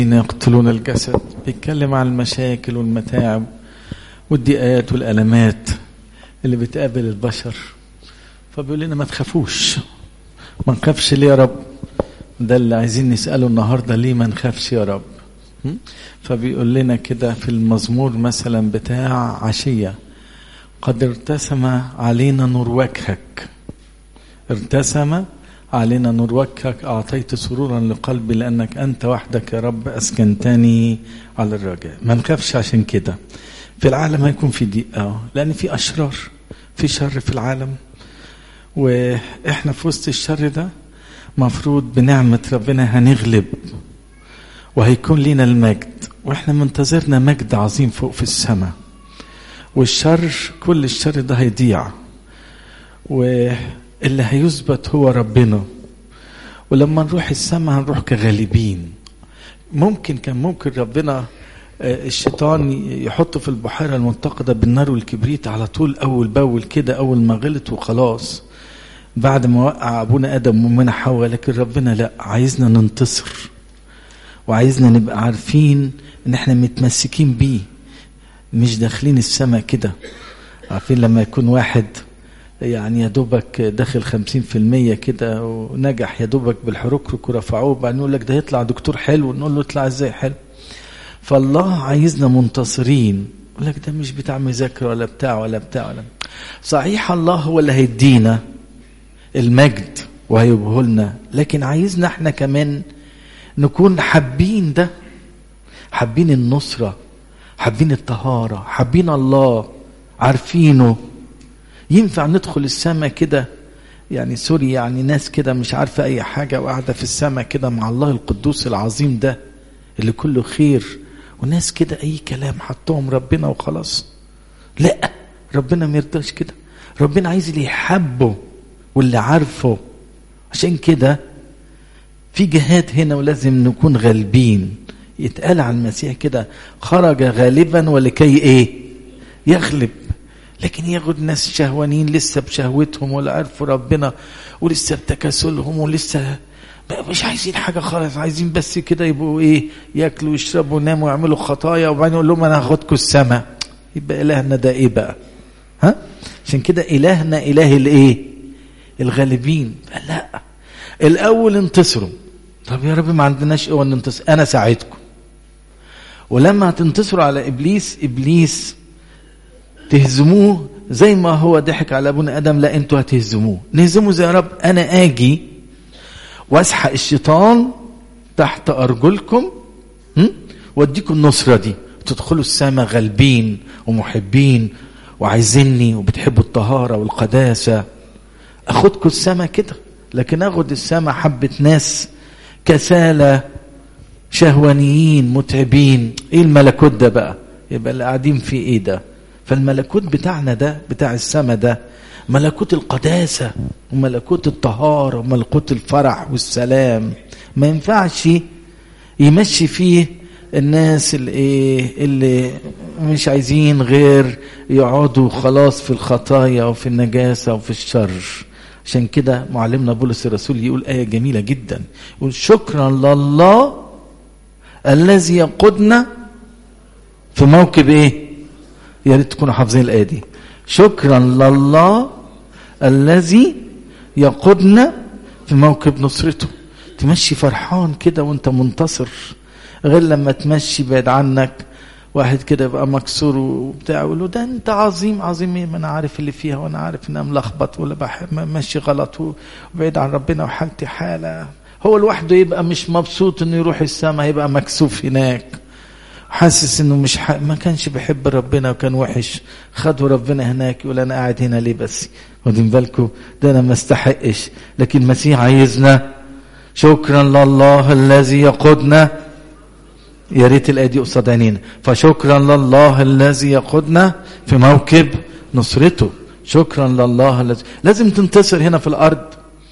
يقتلون الجسد بيتكلم عن المشاكل والمتاعب والضيقات والألمات اللي بتقابل البشر فبيقول لنا ما تخافوش ما نخافش ليه يا رب ده اللي عايزين نسأله النهاردة ليه ما نخافش يا رب فبيقول لنا كده في المزمور مثلا بتاع عشية قد ارتسم علينا نور وجهك ارتسم علينا نور وجهك أعطيت سرورا لقلبي لأنك أنت وحدك يا رب أسكنتني على الرجاء ما نخافش عشان كده في العالم هيكون في ضيقة لأن في أشرار في شر في العالم وإحنا في وسط الشر ده مفروض بنعمة ربنا هنغلب وهيكون لنا المجد واحنا منتظرنا مجد عظيم فوق في السماء والشر كل الشر ده هيضيع واللي هيثبت هو ربنا ولما نروح السماء هنروح كغالبين ممكن كان ممكن ربنا الشيطان يحطه في البحيره المنتقده بالنار والكبريت على طول اول باول كده اول ما غلط وخلاص بعد ما وقع ابونا ادم وامنا حواء لكن ربنا لا عايزنا ننتصر وعايزنا نبقى عارفين ان احنا متمسكين بيه مش داخلين السماء كده عارفين لما يكون واحد يعني يا دوبك داخل خمسين في المية كده ونجح يا دوبك بالحركرك ورفعوه وبعدين يقول لك ده يطلع دكتور حلو نقول له يطلع ازاي حلو فالله عايزنا منتصرين يقول لك ده مش بتاع مذاكرة ولا بتاع ولا بتاع ولا صحيح الله هو اللي هيدينا المجد وهيبه لنا لكن عايزنا احنا كمان نكون حابين ده حابين النصرة حابين الطهارة حابين الله عارفينه ينفع ندخل السماء كده يعني سوري يعني ناس كده مش عارفة أي حاجة وقاعدة في السماء كده مع الله القدوس العظيم ده اللي كله خير وناس كده أي كلام حطهم ربنا وخلاص لا ربنا ما يرضاش كده ربنا عايز اللي يحبه واللي عارفه عشان كده في جهاد هنا ولازم نكون غالبين يتقال عن المسيح كده خرج غالبا ولكي ايه يغلب لكن ياخد ناس شهوانين لسه بشهوتهم ولا عرفوا ربنا ولسه بتكاسلهم ولسه مش عايزين حاجة خالص عايزين بس كده يبقوا ايه ياكلوا ويشربوا ويناموا ويعملوا خطايا وبعدين يقول لهم انا هاخدكم السماء يبقى الهنا ده ايه بقى ها عشان كده الهنا اله الايه الغالبين لا الاول انتصروا طب يا رب ما عندناش قوه ننتصر انا ساعدكم ولما هتنتصروا على ابليس ابليس تهزموه زي ما هو ضحك على ابونا ادم لا انتوا هتهزموه نهزمه زي يا رب انا اجي واسحق الشيطان تحت ارجلكم واديكم النصره دي تدخلوا السماء غالبين ومحبين وعايزيني وبتحبوا الطهاره والقداسه اخدكم السماء كده لكن اخد السماء حبه ناس كسالى شهوانيين متعبين ايه الملكوت ده بقى يبقى اللي قاعدين في ايه ده فالملكوت بتاعنا ده بتاع السماء ده ملكوت القداسة وملكوت الطهارة وملكوت الفرح والسلام ما ينفعش يمشي فيه الناس اللي ايه اللي مش عايزين غير يقعدوا خلاص في الخطايا وفي النجاسة وفي الشر عشان كده معلمنا بولس الرسول يقول آية جميلة جدا يقول شكرا لله الذي يقودنا في موكب ايه يا ريت تكونوا حافظين الآية دي شكرا لله الذي يقودنا في موكب نصرته تمشي فرحان كده وانت منتصر غير لما تمشي بعيد عنك واحد كده يبقى مكسور وبتاع يقول له ده انت عظيم عظيم ايه ما انا عارف اللي فيها وانا عارف ان انا ملخبط ولا ماشي غلط وبعيد عن ربنا وحالتي حاله هو لوحده يبقى مش مبسوط انه يروح السماء يبقى مكسوف هناك حاسس انه مش ح... ما كانش بيحب ربنا وكان وحش خدوا ربنا هناك يقول انا قاعد هنا ليه بس واخدين بالكم ده انا ما استحقش لكن المسيح عايزنا شكرا لله الذي يقودنا يا ريت الايه دي قصاد عينينا فشكرا لله الذي يقودنا في موكب نصرته شكرا لله الذي لازم تنتصر هنا في الارض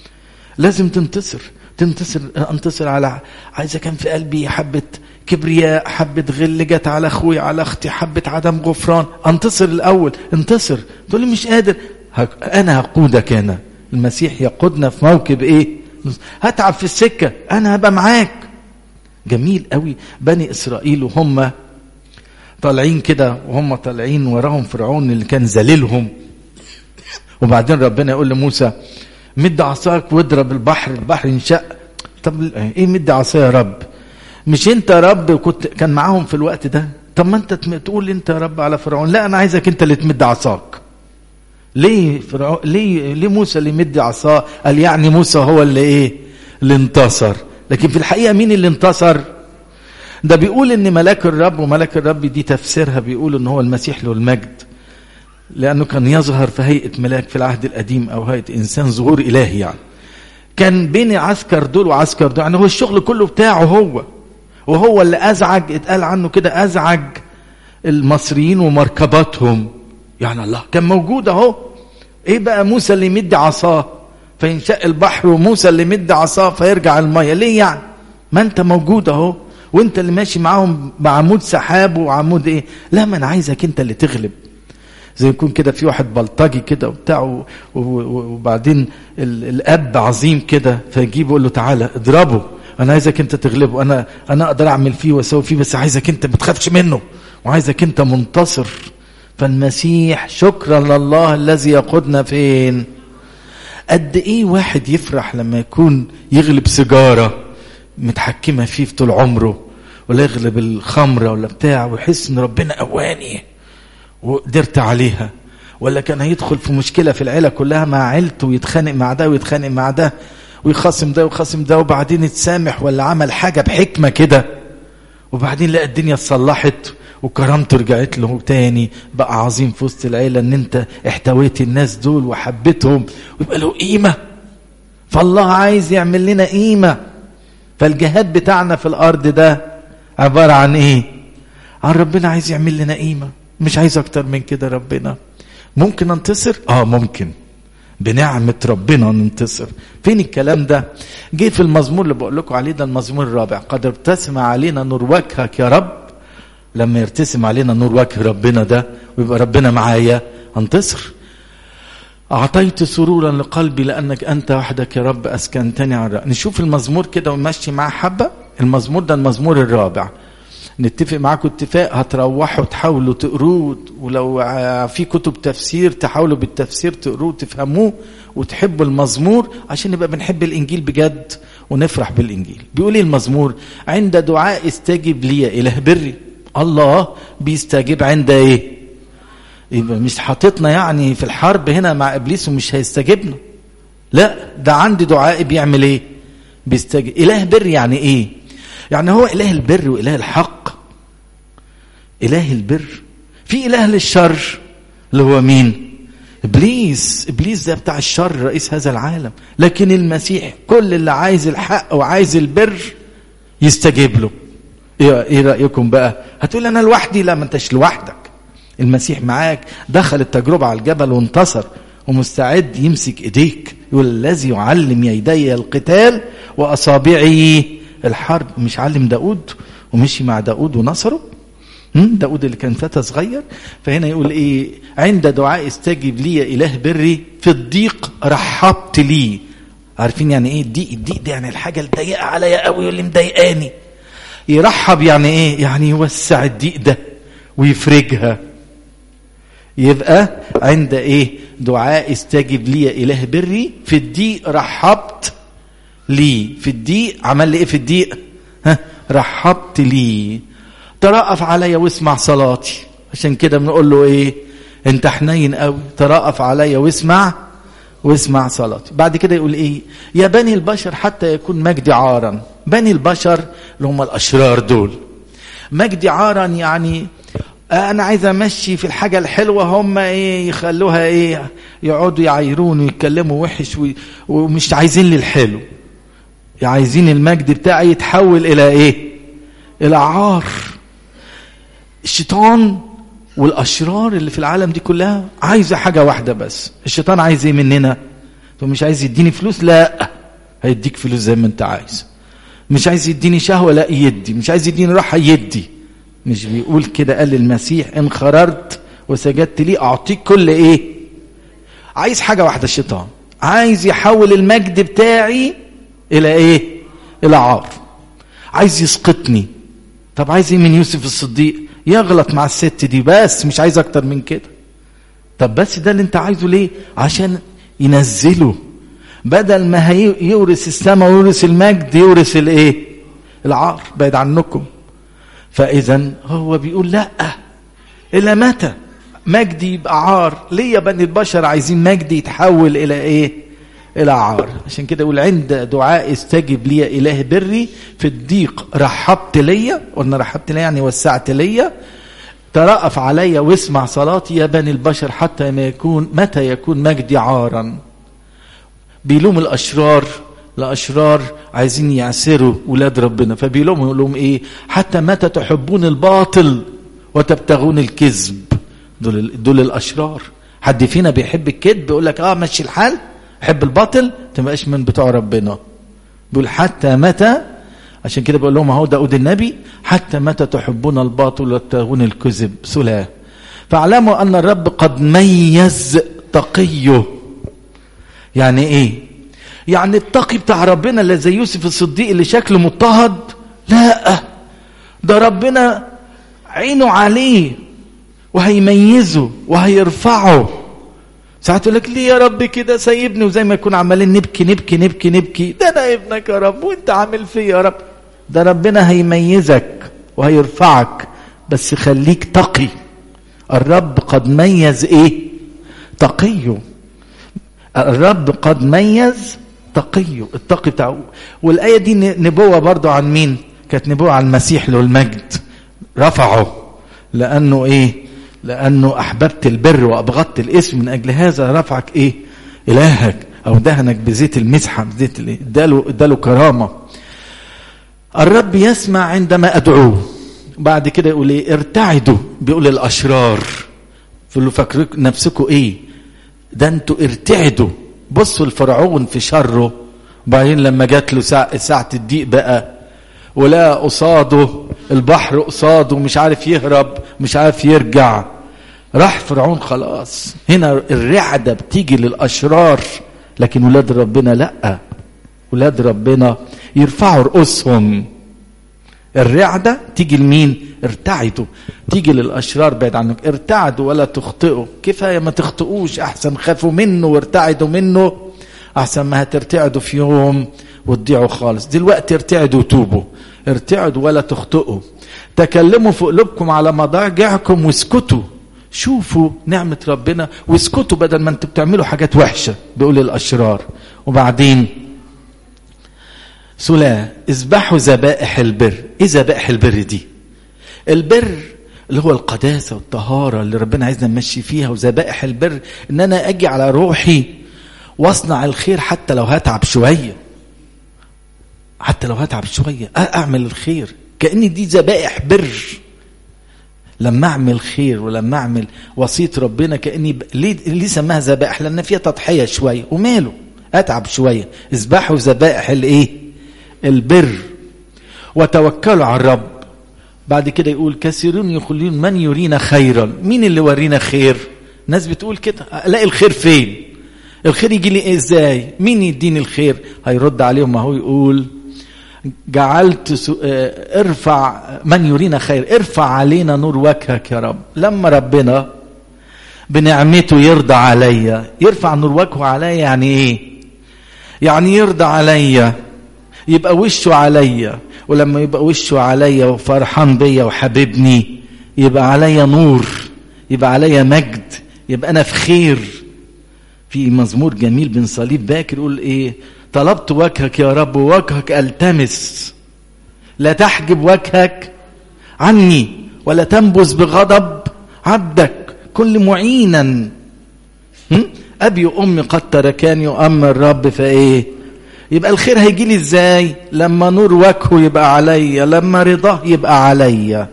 لازم تنتصر تنتصر انتصر على عايزه كان في قلبي حبه كبرياء حبة غل جت على اخوي على اختي حبة عدم غفران انتصر الاول انتصر تقول لي مش قادر انا هقودك انا المسيح يقودنا في موكب ايه هتعب في السكة انا هبقى معاك جميل قوي بني اسرائيل وهم طالعين كده وهم طالعين وراهم فرعون اللي كان ذليلهم وبعدين ربنا يقول لموسى مد عصاك واضرب البحر البحر ينشق طب ايه مد عصا يا رب مش انت يا رب كنت كان معاهم في الوقت ده طب ما انت تقول انت يا رب على فرعون لا انا عايزك انت اللي تمد عصاك ليه فرعون ليه ليه موسى اللي يمد عصاه قال يعني موسى هو اللي ايه اللي انتصر لكن في الحقيقه مين اللي انتصر ده بيقول ان ملاك الرب وملاك الرب دي تفسيرها بيقول ان هو المسيح له المجد لانه كان يظهر في هيئه ملاك في العهد القديم او هيئه انسان ظهور الهي يعني كان بين عسكر دول وعسكر دول يعني هو الشغل كله بتاعه هو وهو اللي ازعج اتقال عنه كده ازعج المصريين ومركباتهم يعني الله كان موجود اهو ايه بقى موسى اللي يمد عصاه فينشق البحر وموسى اللي يمد عصاه فيرجع الميه ليه يعني ما انت موجود اهو وانت اللي ماشي معاهم بعمود سحاب وعمود ايه لا ما انا عايزك انت اللي تغلب زي يكون كده في واحد بلطجي كده وبتاع وبعدين الاب عظيم كده فيجيبه يقول له تعالى اضربه انا عايزك انت تغلبه انا انا اقدر اعمل فيه واسوي فيه بس عايزك انت ما تخافش منه وعايزك انت منتصر فالمسيح شكرا لله الذي يقودنا فين قد ايه واحد يفرح لما يكون يغلب سيجاره متحكمه فيه في طول عمره ولا يغلب الخمره ولا بتاع ويحس ان ربنا قواني وقدرت عليها ولا كان هيدخل في مشكله في العيله كلها مع عيلته ويتخانق مع ده ويتخانق مع ده ويخاصم ده ويخاصم ده وبعدين يتسامح ولا عمل حاجه بحكمه كده وبعدين لقى الدنيا اتصلحت وكرامته رجعت له تاني بقى عظيم في وسط العيله ان انت احتويت الناس دول وحبيتهم ويبقى له قيمه فالله عايز يعمل لنا قيمه فالجهاد بتاعنا في الارض ده عباره عن ايه عن ربنا عايز يعمل لنا قيمه مش عايز اكتر من كده ربنا ممكن انتصر اه ممكن بنعمة ربنا ننتصر فين الكلام ده جه في المزمور اللي بقول لكم عليه ده المزمور الرابع قد ارتسم علينا نور وجهك يا رب لما يرتسم علينا نور وجه ربنا ده ويبقى ربنا معايا انتصر أعطيت سرورا لقلبي لأنك أنت وحدك يا رب أسكنتني على نشوف المزمور كده ونمشي معاه حبة المزمور ده المزمور الرابع نتفق معاكم اتفاق هتروحوا تحاولوا تقروه ولو في كتب تفسير تحاولوا بالتفسير تقروه تفهموه وتحبوا المزمور عشان نبقى بنحب الانجيل بجد ونفرح بالانجيل بيقول ايه المزمور عند دعاء استجب لي يا اله بري الله بيستجيب عند ايه يبقى مش حاططنا يعني في الحرب هنا مع ابليس ومش هيستجيبنا لا ده عندي دعاء بيعمل ايه بيستجيب اله بر يعني ايه يعني هو اله البر واله الحق اله البر في اله للشر اللي هو مين ابليس ابليس ده بتاع الشر رئيس هذا العالم لكن المسيح كل اللي عايز الحق وعايز البر يستجيب له ايه رايكم بقى هتقول انا لوحدي لا ما انتش لوحدك المسيح معاك دخل التجربه على الجبل وانتصر ومستعد يمسك ايديك يقول الذي يعلم يدي القتال واصابعي الحرب مش علم داود ومشي مع داود ونصره داود اللي كان فتى صغير فهنا يقول ايه عند دعاء استجب لي يا اله بري في الضيق رحبت لي عارفين يعني ايه الضيق الضيق ده يعني الحاجه اللي ضيقه عليا قوي واللي مضايقاني يرحب يعني ايه يعني يوسع الضيق ده ويفرجها يبقى عند ايه دعاء استجب لي يا اله بري في الضيق رحبت لي في الضيق عمل لي ايه في الضيق ها رحبت لي ترأف عليا واسمع صلاتي عشان كده بنقول له ايه انت حنين قوي ترأف عليا واسمع واسمع صلاتي بعد كده يقول ايه يا بني البشر حتى يكون مجدي عارا بني البشر اللي هم الاشرار دول مجدي عارا يعني انا عايز امشي في الحاجه الحلوه هم ايه يخلوها ايه يقعدوا يعايرون ويتكلموا وحش ومش عايزين لي الحلو عايزين المجد بتاعي يتحول الى ايه الى عار الشيطان والاشرار اللي في العالم دي كلها عايزه حاجه واحده بس الشيطان عايز ايه مننا فمش عايز يديني فلوس لا هيديك فلوس زي ما انت عايز مش عايز يديني شهوه لا يدي مش عايز يديني راحه يدي مش بيقول كده قال المسيح ان خررت وسجدت لي اعطيك كل ايه عايز حاجه واحده الشيطان عايز يحول المجد بتاعي الى ايه الى عار عايز يسقطني طب عايز ايه من يوسف الصديق يغلط مع الست دي بس مش عايز اكتر من كده طب بس ده اللي انت عايزه ليه عشان ينزله بدل ما يورث السماء ويورث المجد يورث الايه العار بعد عنكم فاذا هو بيقول لا الى متى مجدي يبقى عار ليه يا بني البشر عايزين مجدي يتحول الى ايه الى عار عشان كده يقول عند دعاء استجب لي اله بري في الضيق رحبت ليا قلنا رحبت ليا يعني وسعت ليا ترأف علي واسمع صلاتي يا بني البشر حتى ما يكون متى يكون مجدي عارا بيلوم الاشرار الاشرار عايزين يعسروا ولاد ربنا فبيلوموا يقول لهم ايه حتى متى تحبون الباطل وتبتغون الكذب دول دول الاشرار حد فينا بيحب الكذب بيقول لك اه مشي الحال حب الباطل تبقاش من بتوع ربنا بيقول حتى متى عشان كده بقول لهم اهو داود النبي حتى متى تحبون الباطل وتبتغون الكذب سلاه فاعلموا ان الرب قد ميز تقيه يعني ايه يعني التقي بتاع ربنا اللي زي يوسف الصديق اللي شكله مضطهد لا ده ربنا عينه عليه وهيميزه وهيرفعه ساعات يقول لك ليه يا رب كده سايبني وزي ما يكون عمالين نبكي نبكي نبكي نبكي ده انا ابنك يا رب وانت عامل فيا يا رب ده ربنا هيميزك وهيرفعك بس خليك تقي الرب قد ميز ايه تقيه الرب قد ميز تقيه التقي بتاعه والآية دي نبوة برضو عن مين كانت نبوة عن المسيح له المجد رفعه لأنه إيه لأنه أحببت البر وأبغضت الاسم من أجل هذا رفعك إيه إلهك أو دهنك بزيت المسحة بزيت اداله, اداله كرامة الرب يسمع عندما أدعوه بعد كده يقول إيه ارتعدوا بيقول الأشرار فقولوا فاكرين نفسكم إيه ده انتوا ارتعدوا بصوا الفرعون في شره وبعدين لما جات له ساعة, ساعة الضيق بقى ولقى قصاده البحر قصاده مش عارف يهرب مش عارف يرجع راح فرعون خلاص هنا الرعدة بتيجي للأشرار لكن ولاد ربنا لأ ولاد ربنا يرفعوا رؤوسهم الرعدة تيجي لمين ارتعدوا تيجي للأشرار بعد عنك ارتعدوا ولا تخطئوا كفاية ما تخطئوش أحسن خافوا منه وارتعدوا منه أحسن ما هترتعدوا في يوم وتضيعوا خالص دلوقتي ارتعدوا وتوبوا ارتعدوا ولا تخطئوا تكلموا في قلوبكم على مضاجعكم واسكتوا شوفوا نعمة ربنا واسكتوا بدل ما انتوا بتعملوا حاجات وحشة بيقول الأشرار وبعدين سلا اذبحوا ذبائح البر ايه ذبائح البر دي البر اللي هو القداسة والطهارة اللي ربنا عايزنا نمشي فيها وذبائح البر ان انا اجي على روحي واصنع الخير حتى لو هتعب شوية حتى لو هتعب شوية اعمل الخير كأن دي ذبائح بر لما اعمل خير ولما اعمل وصية ربنا كأني ب... ليه ليه سماها ذبائح لان فيها تضحية شوية وماله اتعب شوية اذبحوا ذبائح الايه البر وتوكلوا على الرب بعد كده يقول كثيرون يقولون من يرينا خيرا مين اللي ورينا خير ناس بتقول كده الاقي الخير فين الخير يجي لي ازاي مين يديني الخير هيرد عليهم اهو يقول جعلت سو... ارفع من يرينا خير ارفع علينا نور وجهك يا رب لما ربنا بنعمته يرضى عليا يرفع نور وجهه عليا يعني ايه يعني يرضى عليا يبقى وشه عليا ولما يبقى وشه عليا وفرحان بيا وحبيبني يبقى عليا نور يبقى عليا مجد يبقى انا في خير في مزمور جميل بن صليب باكر يقول ايه طلبت وجهك يا رب ووجهك التمس لا تحجب وجهك عني ولا تنبذ بغضب عبدك كل معينا ابي وامي قد تركاني واما الرب فايه يبقى الخير هيجي لي ازاي لما نور وجهه يبقى عليا لما رضاه يبقى عليا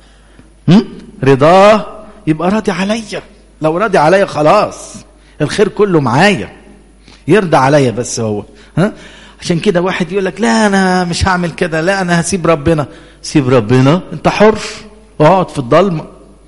رضاه يبقى راضي عليا لو راضي عليا خلاص الخير كله معايا يرضى عليا بس هو ها عشان كده واحد يقول لك لا انا مش هعمل كده لا انا هسيب ربنا سيب ربنا انت حر اقعد في الضلمه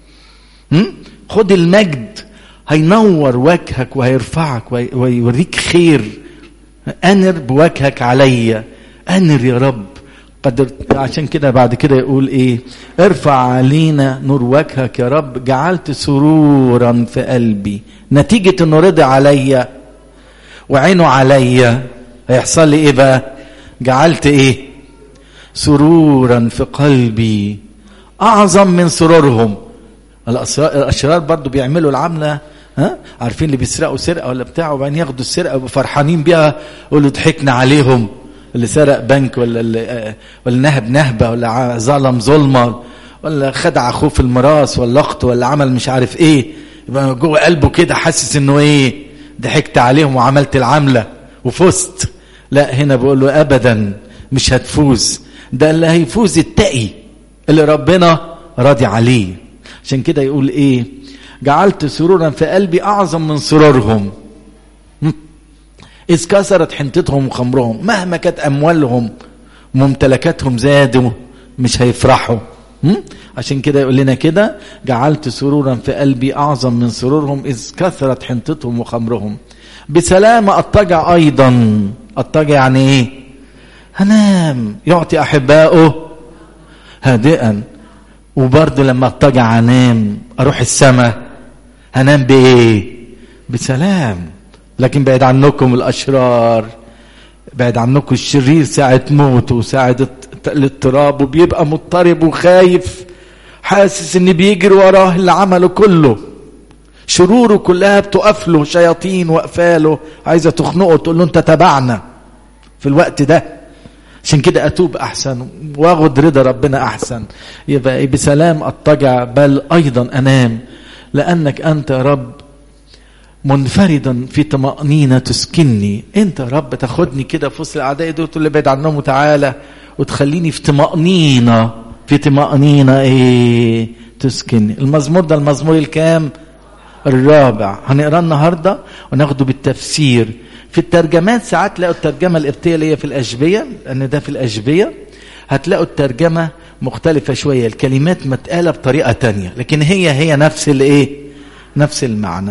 خد المجد هينور وجهك وهيرفعك ويوريك خير أنر بوجهك عليا أنر يا رب قد عشان كده بعد كده يقول ايه ارفع علينا نور وجهك يا رب جعلت سرورا في قلبي نتيجة انه رضي عليا وعينه عليا هيحصل لي ايه بقى جعلت ايه سرورا في قلبي اعظم من سرورهم الاشرار برضو بيعملوا العمله ها عارفين اللي بيسرقوا سرقه ولا بتاع وبعدين ياخدوا السرقه ويبقوا فرحانين بيها يقولوا ضحكنا عليهم اللي سرق بنك ولا اللي ولا نهب نهبه ولا ظلم ظلمه ولا خدع اخوه في الميراث ولا اخته ولا عمل مش عارف ايه يبقى جوه قلبه كده حاسس انه ايه ضحكت عليهم وعملت العمله وفزت لا هنا بقول له ابدا مش هتفوز ده اللي هيفوز التقي اللي ربنا راضي عليه عشان كده يقول ايه جعلت سرورا في قلبي اعظم من سرورهم اذ كسرت حنطتهم وخمرهم مهما كانت اموالهم وممتلكاتهم زادوا مش هيفرحوا عشان كده يقول لنا كده جعلت سرورا في قلبي اعظم من سرورهم اذ كثرت حنطتهم وخمرهم بسلامة اضطجع ايضا اضطجع يعني ايه هنام يعطي احبائه هادئا وبرضه لما اضطجع انام اروح السماء هنام بايه بسلام لكن بعد عنكم الاشرار بعد عنكم الشرير ساعة موته وساعة الاضطراب وبيبقى مضطرب وخايف حاسس ان بيجري وراه اللي عمله كله شروره كلها بتقف له شياطين واقفاله عايزه تخنقه تقول له انت تبعنا في الوقت ده عشان كده اتوب احسن واخد رضا ربنا احسن يبقى بسلام اضطجع بل ايضا انام لانك انت يا رب منفردا في طمأنينة تسكنني انت يا رب تاخدني كده في وسط الاعداء دول تقول لي ابعد عنهم وتعالى وتخليني في طمأنينة في طمأنينة ايه تسكنني المزمور ده المزمور الكام الرابع هنقراه النهارده وناخده بالتفسير في الترجمات ساعات تلاقوا الترجمة القبطية اللي هي في الأشبية لأن ده في الأشبية هتلاقوا الترجمة مختلفة شوية الكلمات متقالة بطريقة تانية لكن هي هي نفس الايه نفس المعنى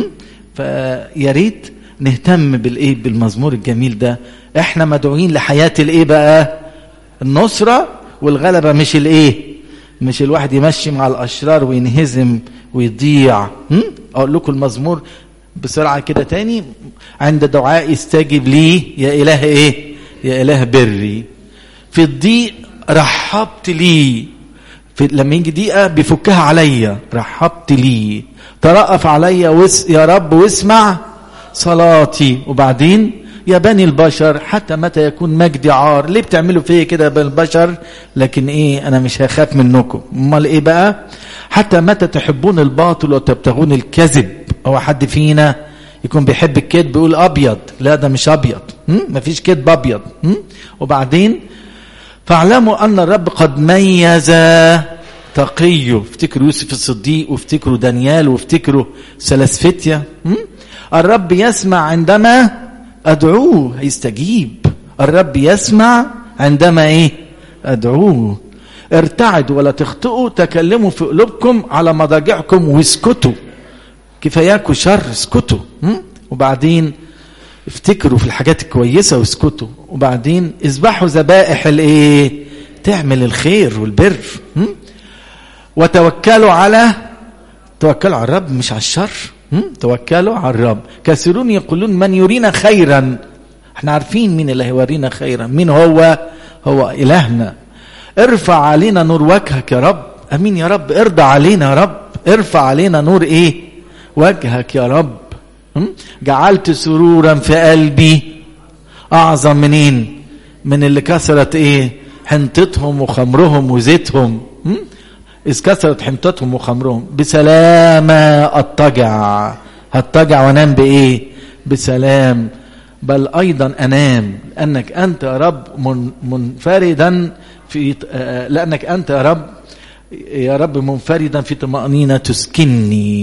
فيا ريت نهتم بالايه بالمزمور الجميل ده احنا مدعوين لحياة الايه بقى النصرة والغلبة مش الايه مش الواحد يمشي مع الاشرار وينهزم ويضيع اقول لكم المزمور بسرعة كده تاني عند دعاء استجب لي يا إله إيه يا إله بري في الضيق رحبت لي في لما يجي دقيقة بيفكها عليا رحبت لي ترأف عليا وس يا رب واسمع صلاتي وبعدين يا بني البشر حتى متى يكون مجدي عار ليه بتعملوا فيا كده يا بني البشر لكن ايه انا مش هخاف منكم امال ايه بقى حتى متى تحبون الباطل وتبتغون الكذب هو حد فينا يكون بيحب الكذب يقول ابيض لا ده مش ابيض مفيش كذب ابيض وبعدين فاعلموا ان الرب قد ميز تقيه افتكروا يوسف الصديق وافتكروا دانيال وافتكروا سلاسفتيا الرب يسمع عندما ادعوه هيستجيب الرب يسمع عندما ايه ادعوه ارتعدوا ولا تخطئوا تكلموا في قلوبكم على مضاجعكم واسكتوا كفاياكوا شر اسكتوا وبعدين افتكروا في الحاجات الكويسة واسكتوا وبعدين اذبحوا ذبائح الايه تعمل الخير والبر وتوكلوا على توكلوا على الرب مش على الشر توكلوا على الرب كثيرون يقولون من يرينا خيرا احنا عارفين مين اللي هيورينا خيرا مين هو هو إلهنا ارفع علينا نور وجهك يا رب امين يا رب ارضى علينا يا رب ارفع علينا نور ايه وجهك يا رب جعلت سرورا في قلبي اعظم منين من اللي كسرت ايه حنطتهم وخمرهم وزيتهم إذ كسرت حنطتهم وخمرهم بسلامة أضطجع هضطجع وانام بإيه بسلام بل أيضا أنام لأنك أنت يا رب من منفردا في لأنك أنت يا رب يا رب منفردا في طمأنينة تسكنني